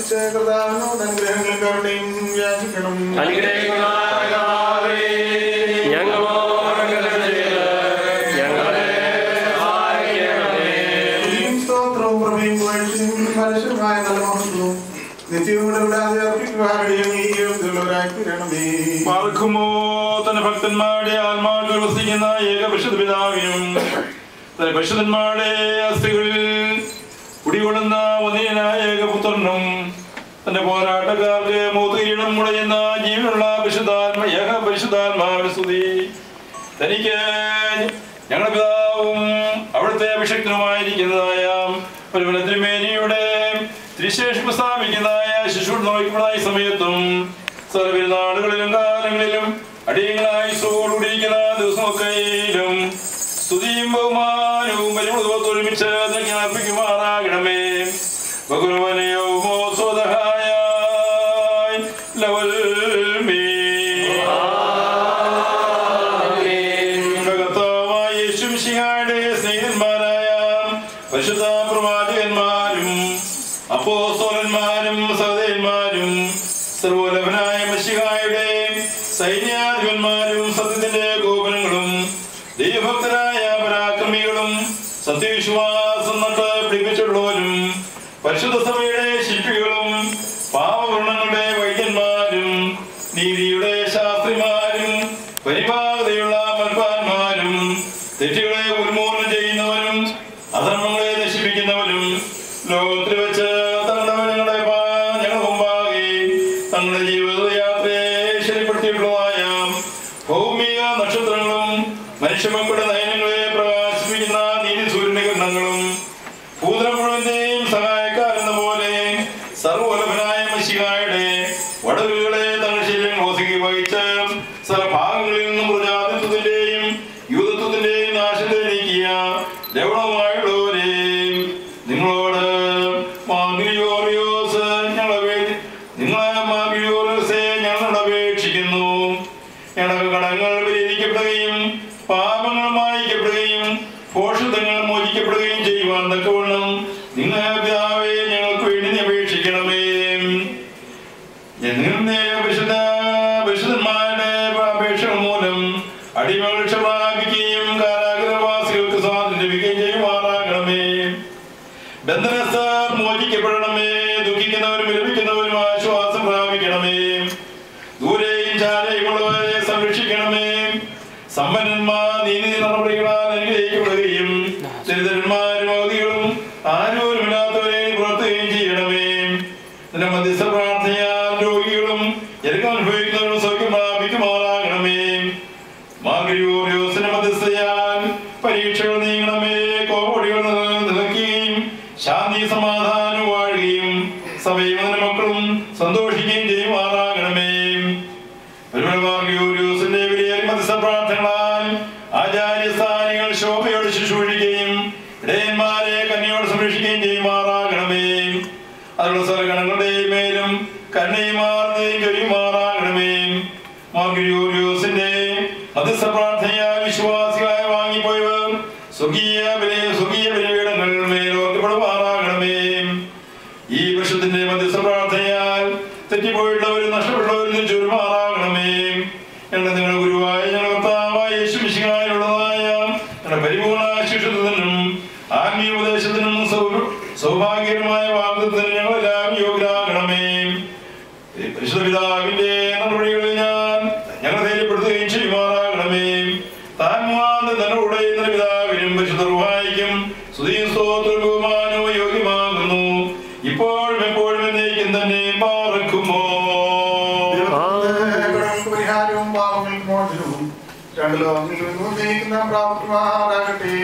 പ്രാർത്ഥിച്ച് കർത്താവിനോട് അനുഗ്രഹങ്ങളും കരുണയും യാചിക്കണം സ്തുതിയും സ്തോത്രവും പ്രഭയും പുകഴ്ചയും മനുഷ്യരുമായ നല്ല മഹത്വവും നിത്യവും ഇടപെടാതെ അർപ്പിക്കുവാരുടെയും ഈ യോഗ്യതയുള്ളവരായി തീരണമേ പാർക്കുമോ തന്റെ ഭക്തന്മാരുടെ ആത്മാക്കൾ വസിക്കുന്ന ഏക പരിശുദ്ധ പിതാവിനും തന്റെ പരിശുദ്ധന്മാരുടെ അസ്ഥികളിൽ കുടികൊള്ളുന്ന ഒന്നിനായ ഏകപുത്രനും തന്റെ പോരാട്ടക്കാർക്ക് മൂത്തുകിരീടം മുളയുന്ന ജീവനുള്ള പരിശുദ്ധാത്മ ഏക പരിശുദ്ധാത്മാവിന് സ്തുതി തനിക്ക് ഞങ്ങളുടെ പിതാവും അവിടുത്തെ അഭിഷക്തനുമായിരിക്കുന്നതായ ഒരു തിരുമേനിയുടെ തിരുശേഷം സ്ഥാപിക്കുന്നതായ ശിശു നോക്കുന്നതായ സമയത്തും സർവ്വനാടുകളിലും കാലങ്ങളിലും അടിയങ്ങളായി സോടുടിക്കുന്ന ദിവസമൊക്കെയിലും സ്തുതിയും ബഹുമാനവും പരിമളവും ഒരുമിച്ച് അതിനെ അർപ്പിക്കുമാറാകണമേ ബഹുരവനെയോ സ്വതഹായ ലവൽ കർത്താവായ യേശുമിശിഹായുടെ സ്നേഹിതന്മാരായ പരിശുദ്ധ പ്രവാചകന്മാരും അപ്പോസ്തലന്മാരും സഹോദരന്മാരും സർവോലഭനായ മഷിഹായുടെ സൈന്യാധിപന്മാരും സത്യത്തിന്റെ ഗോപനങ്ങളും ദൈവഭക്തരായ പരാക്രമികളും സത്യവിശ്വാസം നട്ട് പിടിപ്പിച്ചിട്ടുള്ളവരും പരിശുദ്ധ സഭയുടെ ശില്പികളും പാപവർണ്ണങ്ങളുടെ വൈദ്യന്മാരും നീതിയുടെ ശാസ്ത്രിമാരും പരിപാകതയുള്ള മൽപ്പാന്മാരും തെറ്റുകളെ ഉന്മൂലനം ചെയ്യുന്നവരും അധർമ്മങ്ങളെ നശിപ്പിക്കുന്നവരും ലോകത്തിൽ വെച്ച് തങ്ങളുടെ വനങ്ങളെ പാ- ഞങ്ങൾ മുമ്പാകെ തങ്ങളുടെ ജീവിതയാത്രയെ ശരിപ്പെടുത്തിയിട്ടുള്ളതായ ഭൗമിക നക്ഷത്രങ്ങളും മനുഷ്യമക്കളുടെ നയനങ്ങളെ പ്രകാശിപ്പിക്കുന്ന നീതി സൂര്യനികരണങ്ങളും ഭൂതനം മുഴുവന്റെയും സഹായക്കാരെന്ന പോലെ സർവോലഭനായ മഷികായുടെ വടവുകളെ തങ്ങളുടെ ശരീരം ഒതുക്കി വഹിച്ച് സർവഭാഗങ്ങളിൽ നിന്നും പ്രജാതിത്വത്തിന്റെയും യൂതത്വത്തിന്റെയും നാശത്തെ നീക്കിയ ലവണമായുള്ളവരെ നിങ്ങളോട് മാഗ്രിയോറിയോസ് ഞങ്ങളെ നിങ്ങളെ മാഗ്രിയോറിയോസെ ഞങ്ങളോട് അപേക്ഷിക്കുന്നു ഞങ്ങളുടെ കടങ്ങൾ പരിഹരിക്കപ്പെടുകയും പാപങ്ങൾ മായിക്കപ്പെടുകയും ഭോഷത്വങ്ങൾ മോചിക്കപ്പെടുകയും ചെയ്യുവാൻ തക്കവണ്ണം നിങ്ങൾ പിതാവേ ഞങ്ങൾക്ക് വേണ്ടി നീ അപേക്ഷിക്കണമേ ഞങ്ങളുടെ പരിശുദ്ധ പരിശുദ്ധന്മാരുടെ അപേക്ഷകൾ മൂലം അടിമകൾ രക്ഷ പ്രാപിക്കുകയും കാരാഗ്രഹവാസികൾക്ക് സ്വാതന്ത്ര്യം ലഭിക്കുകയും ചെയ്യുമാറാകണമേ ബന്ധനസ്ഥർ മോചിക്കപ്പെടണമേ ദുഃഖിക്കുന്നവരും വിലപിക്കുന്നവരും ആശ്വാസം പ്രാപിക്കണമേ ദൂരെയും ചാരയുമുള്ളവരെ സംരക്ഷിക്കണമേ സമ്പന്നന്മാർ നീതി നടപടികളാൽ അനുഗ്രഹിക്കപ്പെടുകയും ദരിദ്രന്മാരും അവധികളും ആരോരുമില്ലാത്തവരെ പുറത്തുകയും ചെയ്യണമേ നിന്റെ മധ്യസ്ഥ പ്രാർത്ഥനയാൽ രോഗികളും ഞെരുക്കം അനുഭവിക്കുന്നവരും സൗഖ്യം പ്രാപിക്കുമാറാകണമേ മാഗ്രിയോറിയോസിന്റെ മധ്യസ്ഥയാൽ പരീക്ഷകൾ നീങ്ങണമേ കോപടികൾ നിലയ്ക്കുകയും ശാന്തി സമാധാനം വാഴുകയും സഭയും അതിന്റെ മക്കളും സന്തോഷിക്കുകയും ചെയ്യുമാറാകണമേ മാർഗ്ഗിയോരിയോസിന്റെ വലിയ മധ്യസ്ഥ പ്രാർത്ഥനകളാൽ ആചാര്യസ്ഥാനികൾ ശോഭയോട് ശുശ്രൂഷിക്കുകയും ഇടയന്മാരെ കന്യയോട് സംരക്ഷിക്കുകയും ചെയ്യുമാറാകണമേ അതിലുള്ള സർഗണങ്ങളുടെയും മേലും കണ്ണയുമാറുന്നതും കഴിയുമാറാകണമേ മാർഗ്ഗിയോരിയോസിന്റെ മധ്യസ്ഥ പ്രാർത്ഥനയാൽ വിശ്വാസികളായി വാങ്ങിപ്പോയവർ സ്വകീയ ബലി സ്വകീയ ബലിപീഠങ്ങൾ മേലോർക്കപ്പെടുമാറാകണമേ ഈ വിഷത്തിന്റെ മധ്യസ്ഥ പ്രാർത്ഥനയാൽ തെറ്റിപ്പോയിട്ടുള്ളവരും നഷ്ടപ്പെട്ടവരും ചുരുമാറാകണമേ ഞങ്ങളുടെ നിങ്ങളുടെ ഗുരുവായ ഞങ്ങളുടെ കർത്താവായ യേശു മിശിഹായുള്ളതായ ഞങ്ങളുടെ പരിപൂർണ ശിക്ഷത്തിനും ആത്മീയ ഉപദേശത്തിനും സൗ- സൗഭാഗ്യകരമായ വാഗ്ദത്തിനും ഞങ്ങളെല്ലാം യോഗ്യരാകണമേ ഈ പരിശുദ്ധ പിതാവിന്റെ നടപടികളിൽ ഞാൻ ഞങ്ങളെ ധൈര്യപ്പെടുത്തുകയും ചെയ്യുമാറാകണമേ താൻ മുഖാന്തരം തന്നോടെ ഇന്നലെ പിതാവിനും പരിശുദ്ധ റുഹായിക്കും സ്തുതിയും സ്തോത്രവും ബഹുമാനവും യോഗ്യമാകുന്നു ഇപ്പോഴും എപ്പോഴും എന്നേക്കും തന്നെ പാർക്കുമോ ദൈവത്തിന്റെ പരിഹാരവും പാപങ്ങൾക്ക് മോചനവും രണ്ട് ലോകങ്ങളിലും ഉന്നയിക്കുന്ന പ്രാപ്തിമാറാകട്ടെ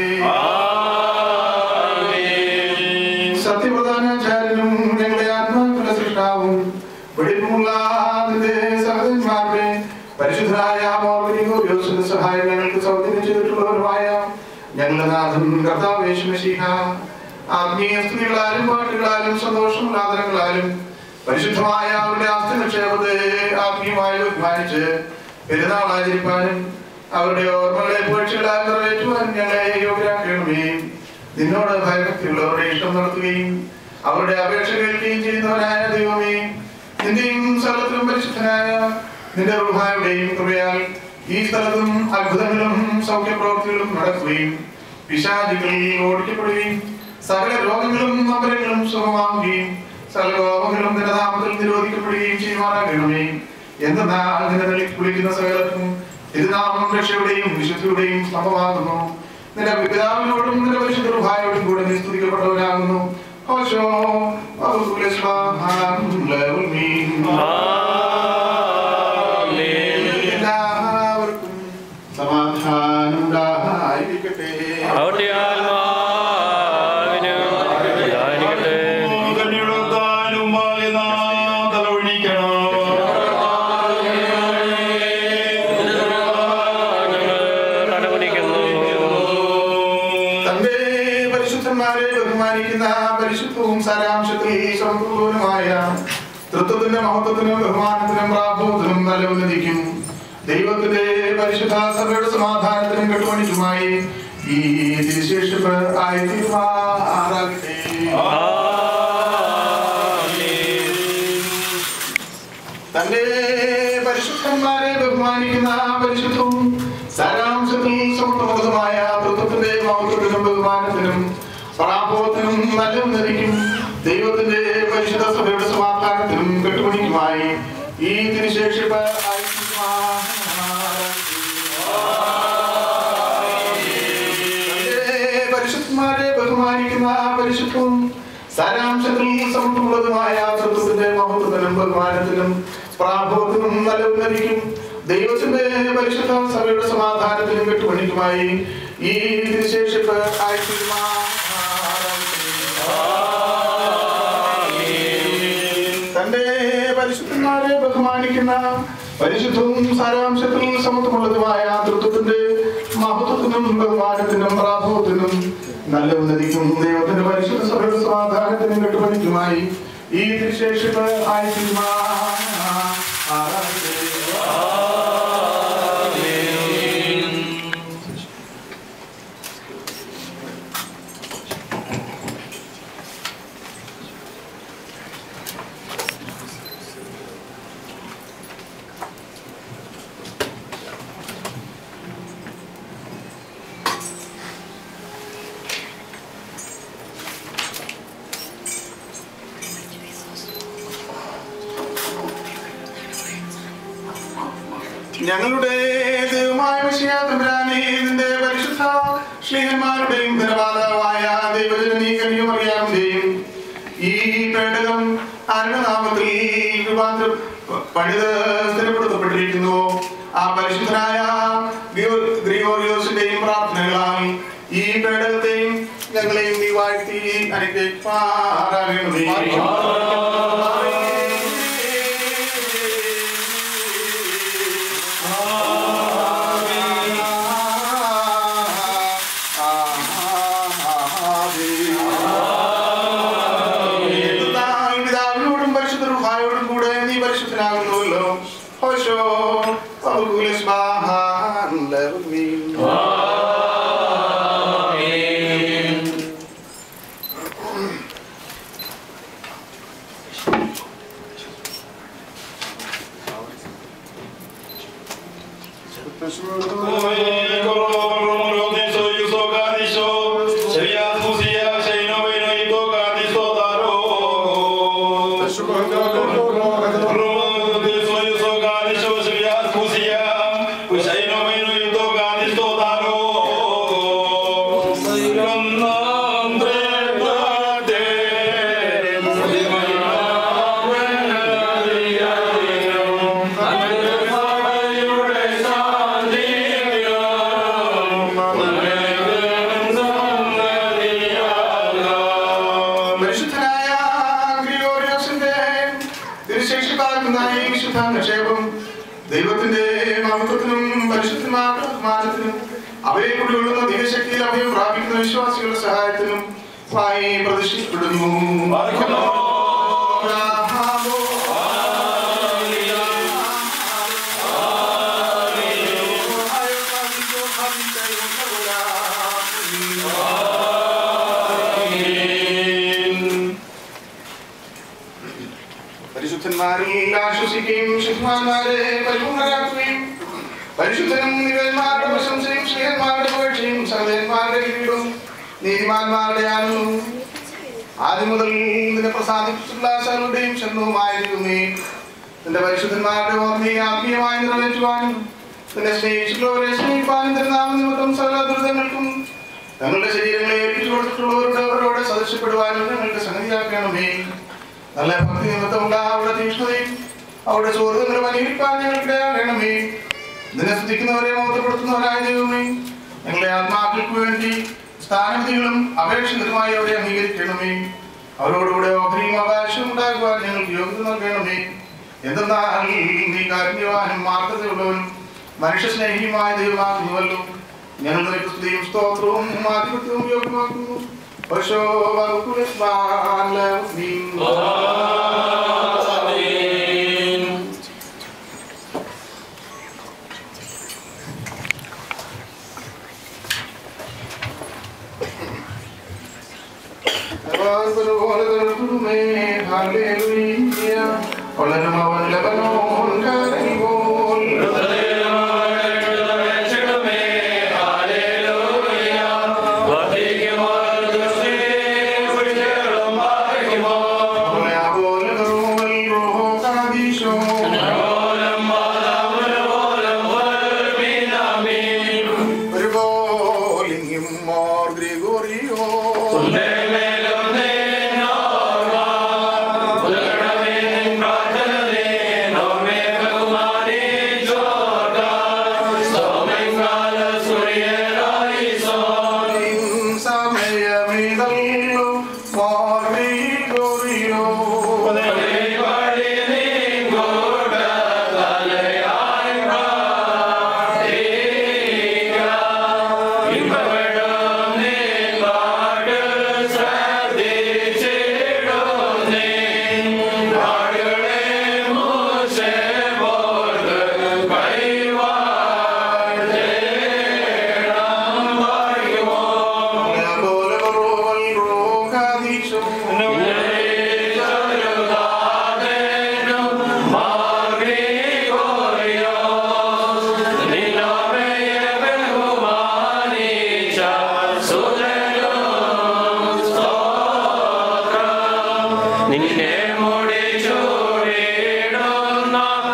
സത്യപ്രധാനാചാര്യനും ഞങ്ങളുടെ ആത്മാക്കളുടെ സൃഷ്ടാവും വെടിപ്പുമുള്ള നിന്റെ സഹോദരന്മാരുടെ പരിശുദ്ധരായ മോർഗോസിന്റെ സഹായം ഞങ്ങൾക്ക് സൗകര്യം ചെയ്തിട്ടുള്ളവരുമായ ഞങ്ങളുടെ നാഥൻ കർത്താവേശുമശീഹ ആത്മീയ സ്ത്രീകളാലും പാട്ടുകളാലും സന്തോഷമുള്ളാദരങ്ങളാലും പരിശുദ്ധമായ അവരുടെ ആസ്തി നിക്ഷേപത്തെ ആത്മീയമായി ബഹുമാനിച്ച് പെരുന്നാൾ ആചരിപ്പാനും അവരുടെ ഓർമ്മകളെ പുകഴ്ചകളാൽ നിറവേറ്റുവാനും ഞങ്ങളെ യോഗ്യരാക്കണമേ നിന്നോട് ഭയഭക്തിയുള്ളവരുടെ ഇഷ്ടം നടത്തുകയും അവരുടെ അപേക്ഷ കേൾക്കുകയും ചെയ്യുന്നവനായ ദൈവമേ നിന്റെയും സ്ഥലത്തിലും പരിശുദ്ധനായ നിന്റെ റുഹായുടെയും കൃപയാൽ ഈ സ്ഥലത്തും അത്ഭുതങ്ങളും സൗഖ്യപ്രവർത്തികളും നടക്കുകയും പിശാചികൾ ഓടിക്കപ്പെടുകയും സകല രോഗങ്ങളും അപരങ്ങളും സുഖമാവുകയും സകല രോഗങ്ങളും നിന്റെ നാമത്തിൽ നിരോധിക്കപ്പെടുകയും ചെയ്യുവാനാകണമേ എന്തെന്നാൽ നിന്നെ വിളി- വിളിക്കുന്ന സകലർക്കും തിരുനാമം രക്ഷയുടെയും വിശുദ്ധിയുടെയും സ്തംഭമാകുന്നു നിന്റെ പിതാവിനോടും നിന്റെ പരിശുദ്ധ റുഹായോടും കൂടെ നീ സ്തുതിക്കപ്പെട്ടവനാകുന്നു ഓശോ എല്ലാവർക്കും സമാധാനം ഉണ്ടായിരിക്കട്ടെ അവരുടെ ആത്മാവിന് ഉണ്ടായിരിക്കട്ടെ കന്യടുത്താനുമായി നാം തലവഴിക്കണം തടവണിക്കുന്നു തന്റെ പരിശുദ്ധന്മാരെ ബഹുമാനിക്കുന്ന പരിശുദ്ധവും സാരാംശത്തിൽ സമ്പൂർണമായ തൃത്വത്തിന്റെ മഹത്വത്തിനും ബഹുമാനത്തിനും പ്രാഭവത്തിനും നിലനിൽക്കും ദൈവത്തിന്റെ പരിശുദ്ധ സഭയുടെ സമാധാനത്തിനും കെട്ടുപണിക്കുമായി ഈ തിരുശേഷിപ്പ് ആയിരത്തി തന്റെ പരിശുദ്ധന്മാരെ ബഹുമാനിക്കുന്ന പരിശുദ്ധവും സാരാംശത്തിൽ സമൃദ്ധമായ തൃത്വത്തിന്റെ മൗത്വത്തിനും ബഹുമാനത്തിനും പ്രാഭവത്തിനും നല്ല നദിക്കും ദൈവത്തിന്റെ പരിശുദ്ധ സഭയുടെ സമാധാനത്തിനും കെട്ടുപണിക്കുമായി ഈ തിരുശേഷിപ്പ് പരിശുദ്ധന്മാരെ ബഹുമാനിക്കുന്ന പരിശുദ്ധവും സാരാംശത്തിൽ സമൃദ്ധമുള്ളതുമായ തത്വത്തിന്റെ മഹത്വത്തിനും ബഹുമാനത്തിനും പ്രാഭവത്തിനും നിലനിൽക്കും ദൈവത്തിന്റെ പരിശുദ്ധ സഭയുടെ സമാധാനത്തിനും കെട്ടുപണിക്കുമായി ഈ തിരുശേഷിപ്പ് തന്റെ പരിശുദ്ധന്മാരെ ബഹുമാനിക്കുന്ന പരിശുദ്ധവും സാരാംശത്തിൽ സമത്വമുള്ളതുമായ തൃത്വത്തിന്റെ മഹത്വത്തിനും ബഹുമാനത്തിനും പ്രാഭവത്തിനും നല്ല ഉന്നതിക്കും ദൈവത്തിന്റെ പരിശുദ്ധ സഭയുടെ സമാധാനത്തിനും കെട്ടുപണിക്കുമായി ഈ തിരുശേഷിപ്പ് ആയിരത്തി ഞങ്ങളുടെ ദൈവമായ വിഷയാതമ്പരാനെ നിന്റെ പരിശുദ്ധ ശ്രീഹന്മാരുടെയും ധനവാദമായ ദൈവജനീ കന്യമറിയാമിന്റെയും ഈ പേടകം അരണനാമത്തിൽ രൂപാന്തരം പണിത് സ്ഥിരപ്പെടുത്തപ്പെട്ടിരിക്കുന്നു ആ പരിശുദ്ധനായ ഗ്രിഗോ- ഗ്രിഗോറിയോസിന്റെയും പ്രാർത്ഥനകളാൽ ഈ പേടകത്തെയും ഞങ്ങളെയും നീ വാഴ്ത്തി അനുഗ്രഹിപ്പാറാകണമേ എന്നാൽ പിതാവിനോടും പരിശുദ്ധ റുഹായോടും കൂടെ നീ പരിശുദ്ധനാകുന്നുവല്ലോ ഹോശോ പൗകുലസ്ബാഹാൻ ലവമീൻ. പരിശുദ്ധനായ ഗ്രിഗോറിയോസിന്റെ തിരുശേഷിപ്പാകുന്ന ഈ വിശുദ്ധ നിക്ഷേപം ദൈവത്തിന്റെ മഹത്വത്തിനും പരിശുദ്ധമായ ബഹുമാനത്തിനും അവയെ കൂടിയുള്ള ദൈവശക്തിയിൽ അഭയം പ്രാപിക്കുന്ന വിശ്വാസികളുടെ സഹായത്തിനും ആയി പ്രതിഷ്ഠിക്കപ്പെടുന്നു പരിശുദ്ധന്മാരിൽ ആശ്വസിക്കുകയും ശുദ്ധന്മാരെ പരിപൂർണരാക്കുകയും പരിശുദ്ധനും നിരന്മാരുടെ പ്രശംസയും ശ്രീയന്മാരുടെ പുകഴ്ചയും സഹദേന്മാരുടെ കിരീടവും നീതിമാന്മാരുടെ ആനന്ദവും ആദ്യം മുതൽ നിന്നെ പ്രസാദിപ്പിച്ചിട്ടുള്ള സകലുടെയും ശരണവുമായിരിക്കുന്നേ നിന്റെ പരിശുദ്ധന്മാരുടെ ഓർമ്മയെ ആത്മീയമായി നിറവേറ്റുവാനും നിന്നെ സ്നേഹിച്ചിട്ടുള്ളവരെ സ്നേഹിപ്പാനും തിരുനാമ നിമിത്തം സകല ദുരിതങ്ങൾക്കും തങ്ങളുടെ ശരീരങ്ങളെ ഏൽപ്പിച്ചു കൊടുത്തിട്ടുള്ളവരുടെ അവരോട് സദസ്യപ്പെടുവാനും ഞങ്ങൾക്ക് സംഗതിയാക്കണമേ നല്ല ഭക്തി നിമിത്തമുള്ള അവരുടെ തീഷ്ണതയും അവരുടെ സുഹൃത്തുക്കളും അനുകരിപ്പാൻ ഞങ്ങൾക്ക് ഇടയാകണമേ നിന്നെ സ്തുതിക്കുന്നവരെ മഹത്വപ്പെടുത്തുന്നവരായ ദൈവമേ ഞങ്ങളുടെ ആത്മാക്കൾക്ക് വേണ്ടി സ്ഥാനവിധികളും അപേക്ഷിതരുമായി അവരെ അംഗീകരിക്കണമേ അവരോടുകൂടെ ഓഹരിയും അവകാശവും ഉണ്ടാകുവാൻ ഞങ്ങൾക്ക് യോഗ്യത നൽകണമേ എന്തെന്നാൽ നീ കാരുണ്യവാനും മാർഗതയുള്ളവനും മനുഷ്യസ്നേഹിയുമായ ദൈവമാകുന്നുവല്ലോ ഞങ്ങൾ നിനക്ക് സ്തുതിയും സ്തോത്രവും ആധിപത്യവും യോഗ്യമാക്കുന്നു പശോ വളരും അവൻ ലബനോൻ കരയുമ്പോൾ സമയമിതല്ലോ മോർഗോറിയോ പോലെ റോവൽ റോഗാദീശോ നിന്നെ മുടിച്ചൂടിയിടുന്ന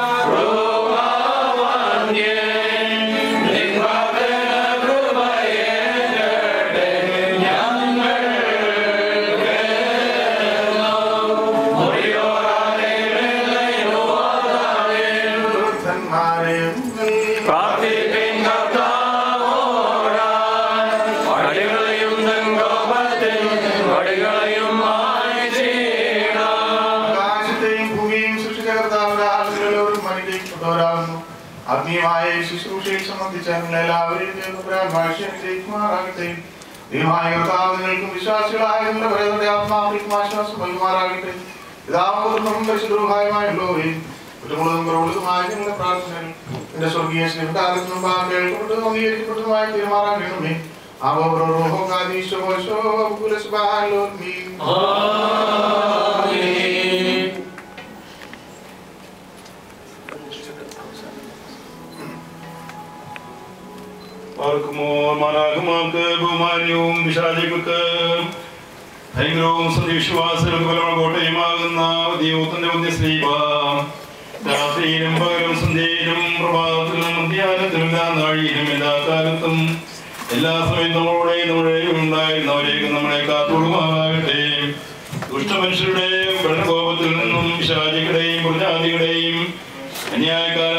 വൃദ്ധന്മാരെ പ്രാർത്ഥിപ്പിൻ കർത്താവോടാൻ അടികളെയും തങ്കോപത്തിൽ അടികളെയും മായ്ച്ചിടാം ആകാശത്തെയും ഭൂമിയെയും സൃഷ്ടിച്ച കർത്താവിനും മനുഷ്യപ്പെട്ടവരാകുന്നു ആത്മീയമായ ഈ ശുശ്രൂഷയിൽ സംബന്ധിച്ച നിങ്ങൾ എല്ലാവരെയും ദൈവപുരാൻ ഭാഷ ജയിക്കുമാറാകട്ടെ ദൈവമായ കർത്താവ് നിങ്ങൾക്കും വിശ്വാസികളായ നിങ്ങളുടെ പരേതരുടെ ആത്മാക്കൾക്കും ആശ്വാസം നൽകുമാറാകട്ടെ പിതാവുന്നതും പരിശുദ്ധവുമായുള്ളവരെ കുറ്റമുള്ളതും കുറവുള്ളതുമായ നിങ്ങളുടെ പ്രാർത്ഥനകൾ എന്റെ സ്വർഗീയ സ്നേഹത്താലും കേൾക്കപ്പെട്ടതും അംഗീകരിക്കപ്പെട്ടതുമായ തീരുമാറാകണമേ അവോ റോഹോ കാദീശോ ശോ പുരസ്ബാലോ മീ പാർക്കുമോ മാലാഖമാർക്ക് ബഹുമാന്യവും വിശാലികൾക്ക് ഭയങ്കരവും സത്യവിശ്വാസവും കൊലമ കോട്ടയുമാകുന്ന ദൈവത്തിന്റെ ഉദ്യശ്രീവ രാത്രിയിലും പകലും സന്ധ്യയിലും പ്രഭാതത്തിലും മധ്യാനത്തിലും എല്ലാ നാഴിയിലും എല്ലാ കാലത്തും എല്ലാ സമയത്തും നമ്മളോടെ നമ്മുടെ ഉണ്ടായിരുന്നവരേക്ക് നമ്മളെ കാത്തുകൊള്ളുമാകട്ടെ ദുഷ്ടമനുഷ്യരുടെയും ഭരണകോപത്തിൽ നിന്നും വിശാലികളുടെയും പ്രജാതികളുടെയും അന്യായക്കാര